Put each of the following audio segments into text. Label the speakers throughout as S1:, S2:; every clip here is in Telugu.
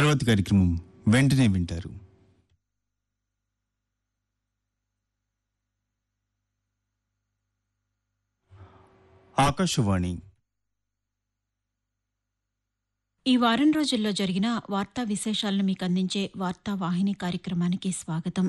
S1: తర్వాతి కార్యక్రమం వెంటనే వింటారు ఆకాశవాణి
S2: ఈ వారం రోజుల్లో జరిగిన వార్తా విశేషాలను మీకు అందించే వార్తా వాహిని కార్యక్రమానికి స్వాగతం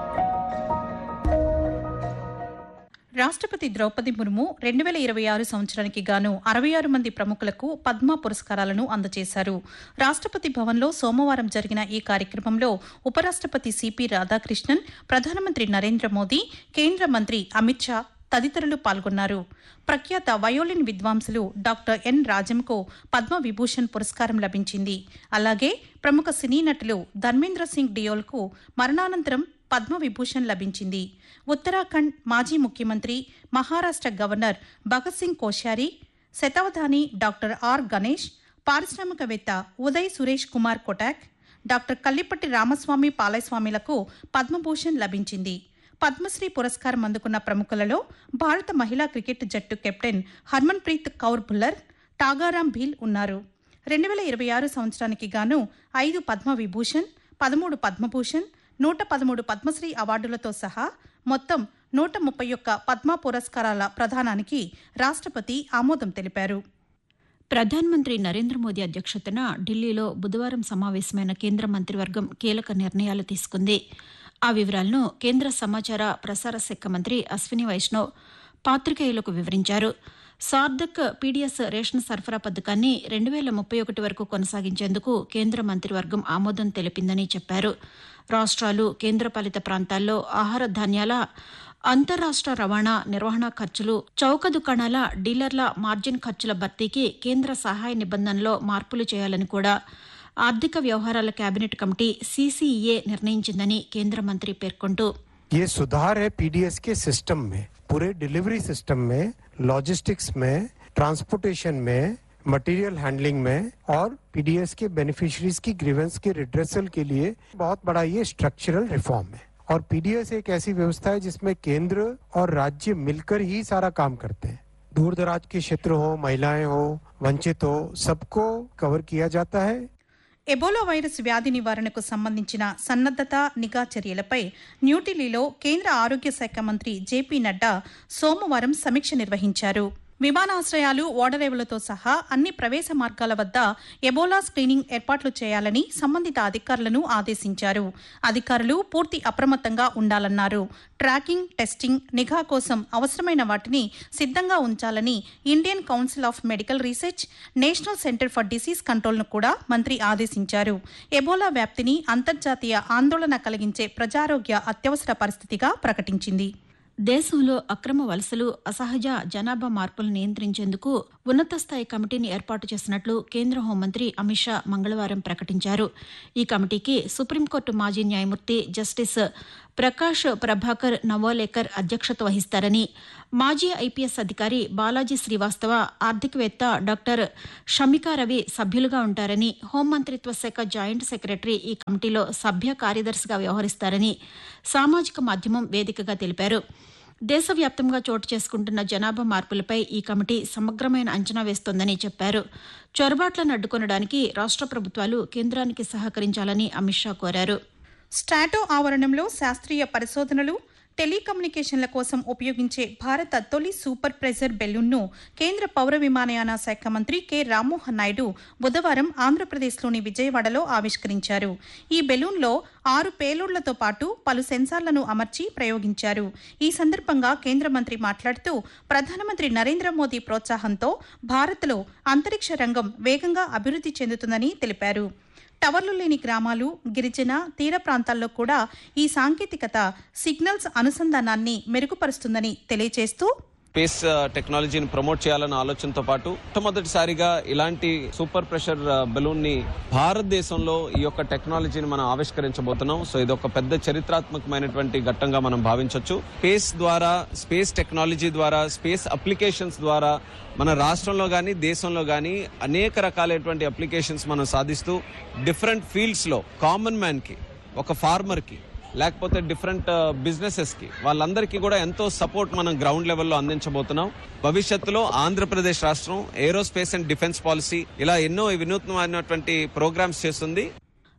S3: రాష్ట్రపతి ద్రౌపది ముర్ము రెండు వేల ఇరవై ఆరు సంవత్సరానికి గాను అరవై ఆరు మంది ప్రముఖులకు పద్మ పురస్కారాలను అందజేశారు రాష్ట్రపతి భవన్లో సోమవారం జరిగిన ఈ కార్యక్రమంలో ఉపరాష్ట్రపతి సిపి రాధాకృష్ణన్ ప్రధానమంత్రి నరేంద్ర మోదీ కేంద్ర మంత్రి అమిత్ షా తదితరులు పాల్గొన్నారు ప్రఖ్యాత వయోలిన్ విద్వాంసులు డాక్టర్ ఎన్ రాజంకు పద్మ విభూషణ్ పురస్కారం లభించింది అలాగే ప్రముఖ సినీ నటులు ధర్మేంద్ర సింగ్ డియోల్కు మరణానంతరం పద్మ విభూషణ్ లభించింది ఉత్తరాఖండ్ మాజీ ముఖ్యమంత్రి మహారాష్ట్ర గవర్నర్ భగత్ సింగ్ కోశ్యారి శతావధాని డాక్టర్ ఆర్ గణేష్ పారిశ్రామికవేత్త ఉదయ్ సురేష్ కుమార్ కొటాక్ డాక్టర్ కల్లిపట్టి రామస్వామి పాలయస్వామిలకు పద్మభూషణ్ లభించింది పద్మశ్రీ పురస్కారం అందుకున్న ప్రముఖులలో భారత మహిళా క్రికెట్ జట్టు కెప్టెన్ హర్మన్ ప్రీత్ కౌర్ భుల్లర్ టాగారాం భీల్ ఉన్నారు రెండు వేల ఇరవై ఆరు సంవత్సరానికి గాను ఐదు పద్మ విభూషణ్ పదమూడు పద్మభూషణ్ నూట పదమూడు పద్మశ్రీ అవార్డులతో సహా మొత్తం నూట ముప్పై ఒక్క పద్మ పురస్కారాల ప్రదానానికి రాష్ట్రపతి ఆమోదం తెలిపారు
S2: ప్రధానమంత్రి నరేంద్ర మోదీ అధ్యక్షతన ఢిల్లీలో బుధవారం సమావేశమైన కేంద్ర మంత్రివర్గం కీలక నిర్ణయాలు తీసుకుంది ఆ వివరాలను కేంద్ర సమాచార ప్రసార శాఖ మంత్రి అశ్విని వైష్ణవ్ పాత్రికేయులకు వివరించారు సార్ధక్ పీడీఎస్ రేషన్ సరఫరా పథకాన్ని రెండు వేల ముప్పై ఒకటి వరకు కొనసాగించేందుకు కేంద్ర మంత్రివర్గం ఆమోదం తెలిపిందని చెప్పారు రాష్ట్రాలు కేంద్రపాలిత ప్రాంతాల్లో ఆహార ధాన్యాల అంతర్రాష్ట్ర రవాణా నిర్వహణ ఖర్చులు చౌక దుకాణాల డీలర్ల మార్జిన్ ఖర్చుల భర్తీకి కేంద్ర సహాయ నిబంధనలో మార్పులు చేయాలని కూడా ఆర్థిక వ్యవహారాల కేబినెట్ కమిటీ సీసీఈఏ నిర్ణయించిందని కేంద్ర మంత్రి పేర్కొంటూ
S4: ये सुधार है पीडीएस के सिस्टम में पूरे डिलीवरी सिस्टम में लॉजिस्टिक्स में ट्रांसपोर्टेशन में मटेरियल हैंडलिंग में और पीडीएस के बेनिफिशियरीज की ग्रीवेंस के रिड्रेसल के लिए बहुत बड़ा ये स्ट्रक्चरल रिफॉर्म है और पीडीएस एक ऐसी व्यवस्था है जिसमें केंद्र और राज्य मिलकर ही सारा काम करते हैं दूर दराज के क्षेत्र हो महिलाएं हो वंचित हो सबको कवर किया जाता है
S3: ఎబోలా వైరస్ వ్యాధి నివారణకు సంబంధించిన సన్నద్దత నిఘా చర్యలపై న్యూఢిల్లీలో కేంద్ర ఆరోగ్య శాఖ మంత్రి జేపీ నడ్డా సోమవారం సమీక్ష నిర్వహించారు విమానాశ్రయాలు ఓడరేవులతో సహా అన్ని ప్రవేశ మార్గాల వద్ద ఎబోలా స్క్రీనింగ్ ఏర్పాట్లు చేయాలని సంబంధిత అధికారులను ఆదేశించారు అధికారులు పూర్తి అప్రమత్తంగా ఉండాలన్నారు ట్రాకింగ్ టెస్టింగ్ నిఘా కోసం అవసరమైన వాటిని సిద్ధంగా ఉంచాలని Indian council of medical research national centre for disease కంట్రోల్ను కూడా మంత్రి ఆదేశించారు ఎబోలా వ్యాప్తిని అంతర్జాతీయ ఆందోళన కలిగించే ప్రజారోగ్య అత్యవసర పరిస్థితిగా ప్రకటించింది
S2: దేశంలో అక్రమ వలసలు అసహజ జనాభా మార్పులు నియంత్రించేందుకు ఉన్నత స్థాయి కమిటీని ఏర్పాటు చేసినట్లు కేంద్ర హోంమంత్రి అమిత్ షా మంగళవారం ప్రకటించారు ఈ కమిటీకి సుప్రీంకోర్టు మాజీ న్యాయమూర్తి జస్టిస్ ప్రకాష్ ప్రభాకర్ నవోలేకర్ అధ్యక్షత వహిస్తారని మాజీ ఐపీఎస్ అధికారి బాలాజీ శ్రీవాస్తవ ఆర్థికవేత్త డాక్టర్ షమికా రవి సభ్యులుగా ఉంటారని హోంమంత్రిత్వ శాఖ జాయింట్ సెక్రటరీ ఈ కమిటీలో సభ్య కార్యదర్శిగా వ్యవహరిస్తారని సామాజిక మాధ్యమం వేదికగా తెలిపారు దేశవ్యాప్తంగా చోటు చేసుకుంటున్న జనాభా మార్పులపై ఈ కమిటీ సమగ్రమైన అంచనా వేస్తోందని చెప్పారు చొరబాట్లను అడ్డుకొనడానికి రాష్ట్ర ప్రభుత్వాలు కేంద్రానికి సహకరించాలని అమిత్ షా కోరారు
S3: స్టాటో ఆవరణంలో శాస్త్రీయ పరిశోధనలు టెలికమ్యూనికేషన్ల కోసం ఉపయోగించే భారత తొలి సూపర్ ప్రెజర్ బెలూన్ను కేంద్ర పౌర విమానయాన శాఖ మంత్రి కె రామ్మోహన్ నాయుడు బుధవారం ఆంధ్రప్రదేశ్లోని విజయవాడలో ఆవిష్కరించారు ఈ బెలూన్లో ఆరు పేలోడ్లతో పాటు పలు సెన్సార్లను అమర్చి ప్రయోగించారు ఈ సందర్భంగా కేంద్ర మంత్రి మాట్లాడుతూ ప్రధానమంత్రి నరేంద్ర మోదీ ప్రోత్సాహంతో భారత్లో అంతరిక్ష రంగం వేగంగా అభివృద్ధి చెందుతుందని తెలిపారు టవర్లు లేని గ్రామాలు గిరిజన తీర ప్రాంతాల్లో కూడా ఈ సాంకేతికత సిగ్నల్స్ అనుసంధానాన్ని మెరుగుపరుస్తుందని తెలియజేస్తూ
S5: స్పేస్ టెక్నాలజీని ప్రమోట్ చేయాలన్న ఆలోచనతో పాటు మొట్టమొదటిసారిగా ఇలాంటి సూపర్ ప్రెషర్ బెలూన్ ని భారతదేశంలో ఈ యొక్క టెక్నాలజీని మనం ఆవిష్కరించబోతున్నాం సో ఇది ఒక పెద్ద చరిత్రాత్మకమైనటువంటి ఘట్టంగా మనం భావించవచ్చు స్పేస్ ద్వారా స్పేస్ టెక్నాలజీ ద్వారా స్పేస్ అప్లికేషన్స్ ద్వారా మన రాష్ట్రంలో కానీ దేశంలో కానీ అనేక రకాలైనటువంటి అప్లికేషన్స్ మనం సాధిస్తూ డిఫరెంట్ ఫీల్డ్స్ లో కామన్ మ్యాన్ కి ఒక ఫార్మర్ కి లేకపోతే డిఫరెంట్ బిజినెసెస్ కి వాళ్ళందరికీ కూడా ఎంతో సపోర్ట్ మనం గ్రౌండ్ లెవెల్లో అందించబోతున్నాం భవిష్యత్తులో ఆంధ్రప్రదేశ్ రాష్ట్రం ఏరోస్పేస్ అండ్ డిఫెన్స్ పాలసీ ఇలా ఎన్నో వినూత్నమైనటువంటి ప్రోగ్రామ్స్ చేస్తుంది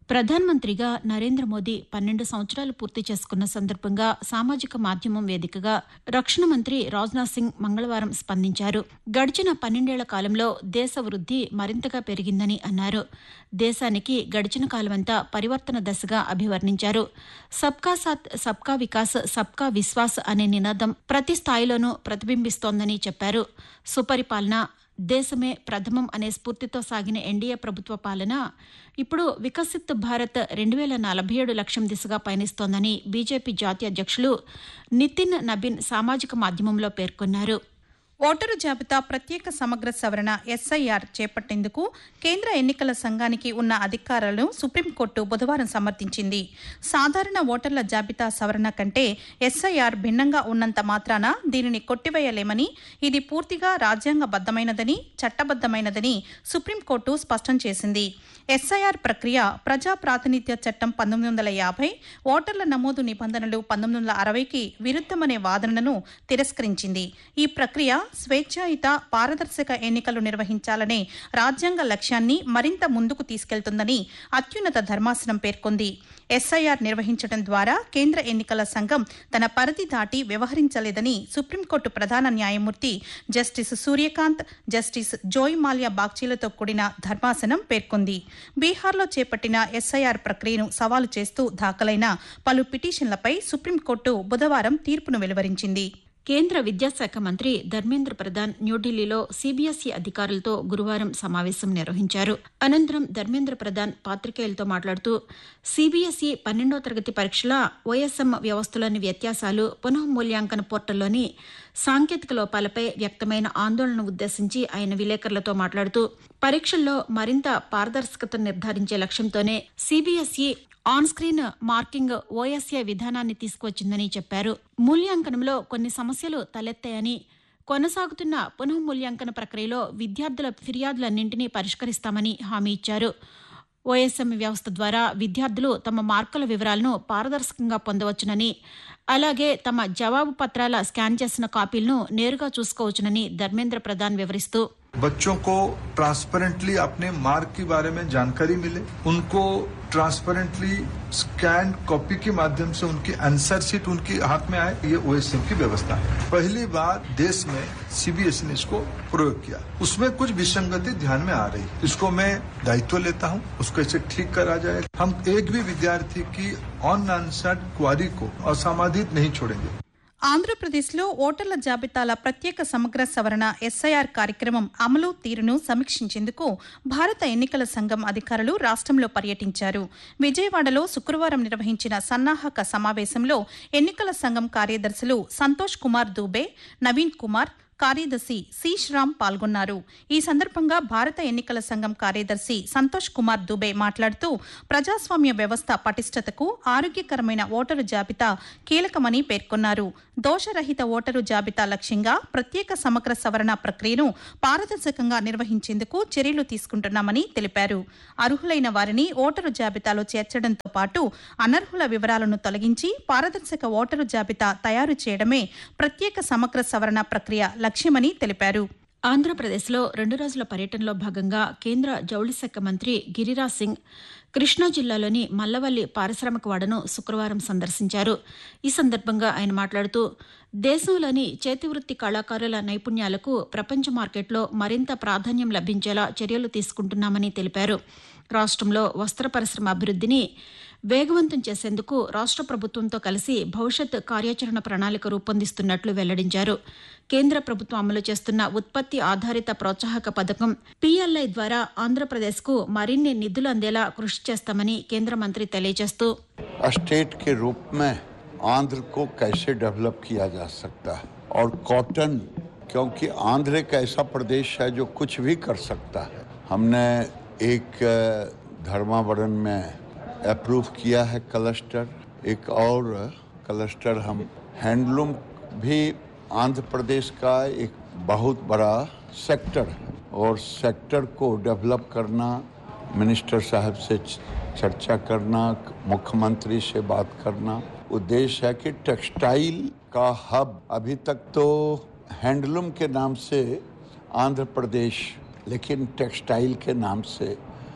S2: ప్రధానమంత్రిగా నరేంద్ర మోదీ పన్నెండు సంవత్సరాలు పూర్తి చేసుకున్న సందర్భంగా సామాజిక మాధ్యమం వేదికగా రక్షణ మంత్రి రాజ్నాథ్ సింగ్ మంగళవారం స్పందించారు గడిచిన పన్నెండేళ్ల కాలంలో దేశ వృద్ధి మరింతగా పెరిగిందని అన్నారు దేశానికి గడిచిన కాలమంతా పరివర్తన దశగా అభివర్ణించారు సబ్కా సాత్ సబ్కా వికాస్ సబ్కా విశ్వాస్ అనే నినాదం ప్రతి స్థాయిలోనూ ప్రతిబింబిస్తోందని చెప్పారు సుపరిపాలన దేశమే ప్రథమం అనే స్ఫూర్తితో సాగిన ఎన్డీఏ ప్రభుత్వ పాలన ఇప్పుడు వికసిత్ భారత్ రెండు వేల నలభై ఏడు లక్ష్యం దిశగా పయనిస్తోందని బీజేపీ జాతీయ అధ్యక్షులు నితిన్ నబీన్ సామాజిక మాధ్యమంలో పేర్కొన్నారు
S3: ఓటరు జాబితా ప్రత్యేక సమగ్ర సవరణ ఎస్ఐఆర్ చేపట్టేందుకు కేంద్ర ఎన్నికల సంఘానికి ఉన్న అధికారాలను సుప్రీంకోర్టు బుధవారం సమర్థించింది సాధారణ ఓటర్ల జాబితా సవరణ కంటే ఎస్ఐఆర్ భిన్నంగా ఉన్నంత మాత్రాన దీనిని కొట్టివేయలేమని ఇది పూర్తిగా రాజ్యాంగబద్దమైనదని చట్టబద్దమైనదని సుప్రీంకోర్టు స్పష్టం చేసింది ఎస్ఐఆర్ ప్రక్రియ ప్రజా ప్రాతినిధ్య చట్టం పంతొమ్మిది వందల యాభై ఓటర్ల నమోదు నిబంధనలు పంతొమ్మిది వందల అరవైకి విరుద్ధమనే వాదనను తిరస్కరించింది ఈ ప్రక్రియ స్వేచ్ఛాయుత పారదర్శక ఎన్నికలు నిర్వహించాలనే రాజ్యాంగ లక్ష్యాన్ని మరింత ముందుకు తీసుకెళ్తుందని అత్యున్నత ధర్మాసనం పేర్కొంది ఎస్ఐఆర్ నిర్వహించడం ద్వారా కేంద్ర ఎన్నికల సంఘం తన పరిధి దాటి వ్యవహరించలేదని సుప్రీంకోర్టు ప్రధాన న్యాయమూర్తి justice Suryakant justice Joymalya బాగ్చీలతో కూడిన ధర్మాసనం పేర్కొంది బీహార్లో చేపట్టిన ఎస్ఐఆర్ ప్రక్రియను సవాలు చేస్తూ దాఖలైన పలు పిటిషన్లపై సుప్రీంకోర్టు బుధవారం తీర్పును వెలువరించింది
S2: కేంద్ర విద్యాశాఖ మంత్రి ధర్మేంద్ర ప్రధాన్ న్యూఢిల్లీలో సీబీఎస్ఈ అధికారులతో గురువారం సమావేశం నిర్వహించారు అనంతరం ధర్మేంద్ర ప్రధాన్ పాత్రికేయులతో మాట్లాడుతూ సీబీఎస్ఈ పన్నెండో తరగతి పరీక్షల ఓఎస్ఎం వ్యవస్థలోని వ్యత్యాసాలు పునఃమూల్యాంకన పోర్టల్లోని సాంకేతిక లోపాలపై వ్యక్తమైన ఆందోళన ఉద్దేశించి ఆయన విలేకరులతో మాట్లాడుతూ పరీక్షల్లో మరింత పారదర్శకత నిర్ధారించే లక్ష్యంతోనే CBSE on screen marking OSA విధానాన్ని తీసుకువచ్చిందని చెప్పారు మూల్యాంకనంలో కొన్ని సమస్యలు తలెత్తాయని కొనసాగుతున్న పునఃమూల్యాంకన ప్రక్రియలో విద్యార్థుల ఫిర్యాదులన్నింటినీ పరిష్కరిస్తామని హామీ ఇచ్చారు ఓఎస్ఎం వ్యవస్థ ద్వారా విద్యార్థులు తమ మార్కుల వివరాలను పారదర్శకంగా పొందవచ్చునని అలాగే తమ జవాబు పత్రాల స్కాన్ చేసిన కాపీలను నేరుగా చూసుకోవచ్చునని ధర్మేంద్ర ప్రధాన్ వివరిస్తూ
S6: बच्चों को ट्रांसपेरेंटली अपने मार्क के बारे में जानकारी मिले उनको ट्रांसपेरेंटली स्कैन कॉपी के माध्यम से उनकी आंसर शीट उनके हाथ में आए ये ओएसएम की व्यवस्था है पहली बार देश में सीबीएसई ने इसको प्रयोग किया उसमें कुछ विसंगति ध्यान में आ रही इसको मैं दायित्व लेता हूँ उसको इसे ठीक करा जाए हम एक भी विद्यार्थी की ऑन आंसर्ड क्वारी को असामाधित नहीं छोड़ेंगे
S3: ఆంధ్రప్రదేశ్లో ఓటర్ల జాబితాల ప్రత్యేక సమగ్ర సవరణ ఎస్ఐఆర్ కార్యక్రమం అమలు తీరును సమీక్షించేందుకు భారత ఎన్నికల సంఘం అధికారులు రాష్ట్రంలో పర్యటించారు విజయవాడలో శుక్రవారం నిర్వహించిన సన్నాహక సమావేశంలో ఎన్నికల సంఘం కార్యదర్శులు సంతోష్ కుమార్ దూబే నవీన్ కుమార్ కార్యదర్శి సి శ్రామ్ పాల్గొన్నారు ఈ సందర్భంగా భారత ఎన్నికల సంఘం కార్యదర్శి సంతోష్ కుమార్ దుబే మాట్లాడుతూ ప్రజాస్వామ్య వ్యవస్థ పటిష్టతకు ఆరోగ్యకరమైన ఓటరు జాబితా కీలకమని పేర్కొన్నారు దోషరహిత ఓటరు జాబితా లక్ష్యంగా ప్రత్యేక సమగ్ర సవరణ ప్రక్రియను పారదర్శకంగా నిర్వహించేందుకు చర్యలు తీసుకుంటున్నామని తెలిపారు అర్హులైన వారిని ఓటరు జాబితాలో చేర్చడంతో పాటు అనర్హుల వివరాలను తొలగించి పారదర్శక ఓటరు జాబితా తయారు చేయడమే ప్రత్యేక సమగ్ర సవరణ ప్రక్రియ లక్ష్యమని తెలిపారు
S2: ఆంధ్రప్రదేశ్లో రెండు రోజుల పర్యటనలో భాగంగా కేంద్ర జౌళి శాఖ మంత్రి గిరిరాజ్ సింగ్ కృష్ణా జిల్లాలోని మల్లవల్లి పారిశ్రామిక వాడను శుక్రవారం సందర్శించారు ఈ సందర్భంగా ఆయన మాట్లాడుతూ దేశంలోని చేతివృత్తి కళాకారుల నైపుణ్యాలకు ప్రపంచ మార్కెట్లో మరింత ప్రాధాన్యం లభించేలా చర్యలు తీసుకుంటున్నామని తెలిపారు రాష్ట్రంలో వస్త్ర పరిశ్రమ అభివృద్ధిని వేగవంతం చేసేందుకు రాష్ట్ర ప్రభుత్వంతో కలిసి భవిష్యత్ కార్యాచరణ ప్రణాళిక రూపొందిస్తున్నట్లు వెల్లడించారు కేంద్ర ప్రభుత్వం అమలు చేస్తున్న ఉత్పత్తి ఆధారిత ప్రోత్సాహక పథకం పీఎల్ఐ ద్వారా ఆంధ్రప్రదేశ్కు మరిన్ని నిధులు అందేలా కృషి చేస్తామని కేంద్ర మంత్రి తెలియజేస్తూ
S7: स्टेट के रूप में आंध्र को कैसे डेवलप किया जा सकता है और कॉटन क्योंकि आंध्र एक ऐसा प्रदेश है जो कुछ भी कर सकता है हमने एक अ, धर्मावरण में अप्रूव किया है क्लस्टर एक और क्लस्टर हम हैंडलूम भी आंध्र प्रदेश का एक बहुत बड़ा सेक्टर है और सेक्टर को डेवलप करना मिनिस्टर साहब से च- चर्चा करना मुख्यमंत्री से बात करना उद्देश्य है कि टेक्सटाइल का हब अभी तक तो हैंडलूम के नाम से आंध्र प्रदेश लेकिन टेक्सटाइल के नाम से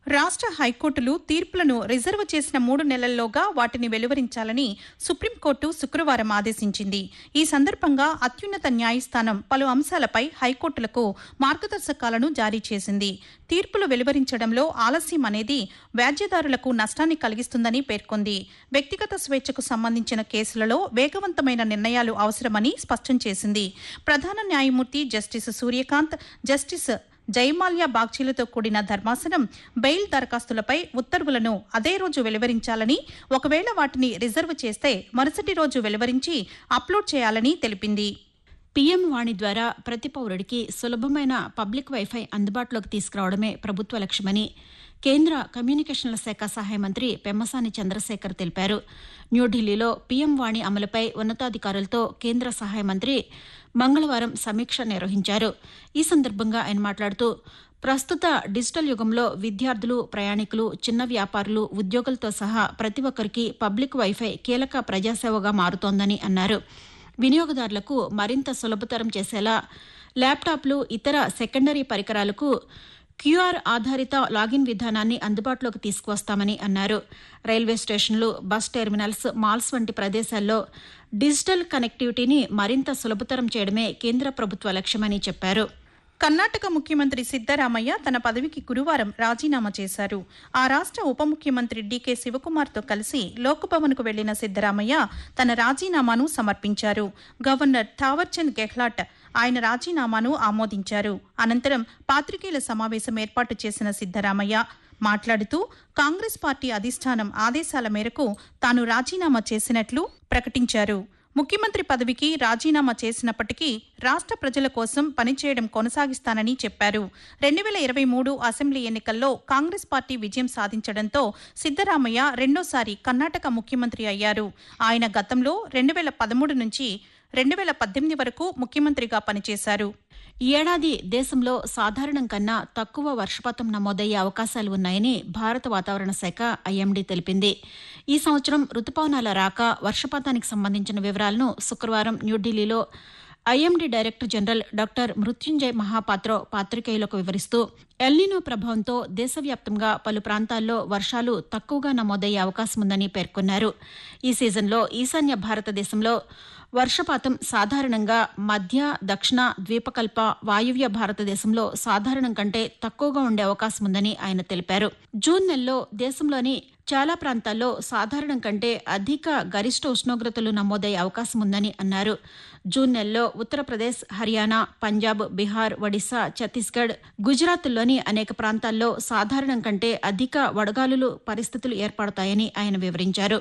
S3: రాష్ట్ర హైకోర్టులు తీర్పులను రిజర్వ్ చేసిన మూడు నెలల్లోగా వాటిని వెలువరించాలని సుప్రీంకోర్టు శుక్రవారం ఆదేశించింది ఈ సందర్భంగా అత్యున్నత న్యాయస్థానం పలు అంశాలపై హైకోర్టులకు మార్గదర్శకాలను జారీ చేసింది తీర్పులు వెలువరించడంలో ఆలస్యం అనేది వ్యాజ్యదారులకు నష్టాన్ని కలిగిస్తుందని పేర్కొంది వ్యక్తిగత స్వేచ్ఛకు సంబంధించిన కేసులలో వేగవంతమైన నిర్ణయాలు అవసరమని స్పష్టం చేసింది ప్రధాన న్యాయమూర్తి జస్టిస్ సూర్యకాంత్ జస్టిస్ జయమాల్యా బాగ్చీలతో కూడిన ధర్మాసనం బెయిల్ దరఖాస్తులపై ఉత్తర్వులను అదే రోజు వెలువరించాలని ఒకవేళ వాటిని రిజర్వ్ చేస్తే మరుసటి రోజు వెలువరించి అప్లోడ్ చేయాలని తెలిపింది
S2: పీఎం వాణి ద్వారా ప్రతి పౌరుడికి సులభమైన పబ్లిక్ వైఫై అందుబాటులోకి తీసుకురావడమే ప్రభుత్వ లక్ష్యమని కేంద్ర కమ్యూనికేషన్ల శాఖ సహాయ మంత్రి పెమ్మసాని చంద్రశేఖర్ తెలిపారు న్యూఢిల్లీలో పీఎం వాణి అమలుపై ఉన్నతాధికారులతో కేంద్ర సహాయ మంత్రి మంగళవారం సమీక్ష నిర్వహించారు ఈ సందర్భంగా ఆయన మాట్లాడుతూ ప్రస్తుత డిజిటల్ యుగంలో విద్యార్థులు ప్రయాణికులు చిన్న వ్యాపారులు ఉద్యోగులతో సహా ప్రతి ఒక్కరికి పబ్లిక్ వైఫై కీలక ప్రజాసేవగా మారుతోందని అన్నారు వినియోగదారులకు మరింత సులభతరం చేసేలా ల్యాప్టాప్లు ఇతర సెకండరీ పరికరాలకు క్యూఆర్ ఆధారిత లాగిన్ విధానాన్ని అందుబాటులోకి తీసుకువస్తామని అన్నారు రైల్వే స్టేషన్లు బస్ టెర్మినల్స్ మాల్స్ వంటి ప్రదేశాల్లో డిజిటల్ కనెక్టివిటీని మరింత సులభతరం చేయడమే కేంద్ర ప్రభుత్వ లక్ష్యమని చెప్పారు
S3: కర్ణాటక ముఖ్యమంత్రి సిద్దరామయ్య తన పదవికి గురువారం రాజీనామా చేశారు ఆ రాష్ట్ర ఉప ముఖ్యమంత్రి డీకే శివకుమార్తో కలిసి లోక్భవన్కు వెళ్లిన సిద్దరామయ్య తన రాజీనామాను సమర్పించారు గవర్నర్ థావర్చంద్ గెహ్లాట్ ఆయన రాజీనామాను ఆమోదించారు అనంతరం పాత్రికేయుల సమావేశం ఏర్పాటు చేసిన సిద్దరామయ్య మాట్లాడుతూ కాంగ్రెస్ పార్టీ అధిష్టానం ఆదేశాల మేరకు తాను రాజీనామా చేసినట్లు ప్రకటించారు ముఖ్యమంత్రి పదవికి రాజీనామా చేసినప్పటికీ రాష్ట్ర ప్రజల కోసం పనిచేయడం కొనసాగిస్తానని చెప్పారు రెండు వేల ఇరవై మూడు అసెంబ్లీ ఎన్నికల్లో కాంగ్రెస్ పార్టీ విజయం సాధించడంతో సిద్దరామయ్య రెండోసారి కర్ణాటక ముఖ్యమంత్రి అయ్యారు ఆయన గతంలో రెండు వేల పదమూడు నుంచి రెండు వేల పద్దెనిమిది వరకు ముఖ్యమంత్రిగా పనిచేశారు
S2: ఈ ఏడాది దేశంలో సాధారణం కన్నా తక్కువ వర్షపాతం నమోదయ్యే అవకాశాలు ఉన్నాయని భారత వాతావరణ శాఖ ఐఎండీ తెలిపింది ఈ సంవత్సరం రుతుపవనాల రాక వర్షపాతానికి సంబంధించిన వివరాలను శుక్రవారం న్యూఢిల్లీలో IMD director general doctor Mrutyunjay Mohapatra పాత్రికేయులకు వివరిస్తూ ఎల్నినో ప్రభావంతో దేశవ్యాప్తంగా పలు ప్రాంతాల్లో వర్షాలు తక్కువగా నమోదయ్యే అవకాశం ఉందని పేర్కొన్నారు ఈ సీజన్లో ఈశాన్య భారతదేశంలో వర్షపాతం సాధారణంగా మధ్య దక్షిణ ద్వీపకల్ప వాయువ్య భారతదేశంలో సాధారణం కంటే తక్కువగా ఉండే అవకాశం ఉందని ఆయన తెలిపారు జూన్ నెలలో దేశంలోని చాలా ప్రాంతాల్లో సాధారణం కంటే అధిక గరిష్ట ఉష్ణోగ్రతలు నమోదయ్యే అవకాశం ఉందని అన్నారు జూన్ నెలలో ఉత్తరప్రదేశ్ హర్యానా పంజాబ్ బీహార్ ఒడిశా ఛత్తీస్గఢ్ గుజరాత్లోని అనేక ప్రాంతాల్లో సాధారణం కంటే అధిక వడగాలులు పరిస్థితులు ఏర్పడతాయని ఆయన వివరించారు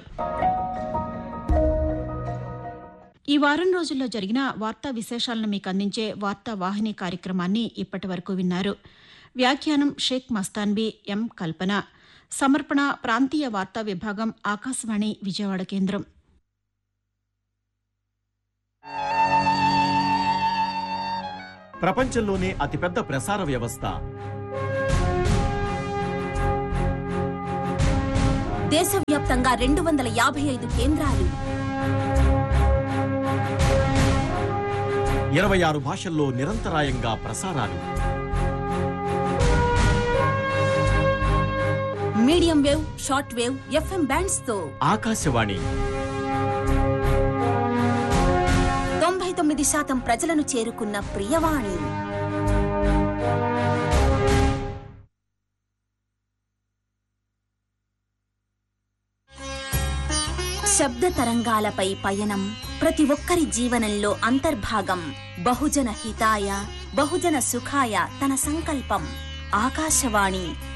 S2: ఈ వారం రోజుల్లో జరిగిన వార్తా విశేషాలను మీకు అందించే వార్తా వాహిని కార్యక్రమాన్ని ఇప్పటి వరకు విన్నారు వ్యాఖ్యానం షేక్ మస్తాన్బీ ఎం కల్పన సమర్పణ ప్రాంతీయ వార్తా విభాగం ఆకాశవాణి విజయవాడ కేంద్రం
S8: ప్రపంచంలోనే అతిపెద్ద ప్రసార వ్యవస్థ
S9: దేశవ్యాప్తంగా రెండు వందల యాభై ఐదు కేంద్రాలు
S8: ఇరవై ఆరు భాషల్లో నిరంతరాయంగా ప్రసారాలు
S9: medium wave short wave FM bands తో
S8: ఆకాశవాణి
S9: తొంభై తొమ్మిది శాతం ప్రజలను చేరుకున్న ప్రియవాణి శబ్ద తరంగాలపై పయనం ప్రతి ఒక్కరి జీవనంలో అంతర్భాగం బహుజన హితాయ బహుజన సుఖాయ తన సంకల్పం ఆకాశవాణి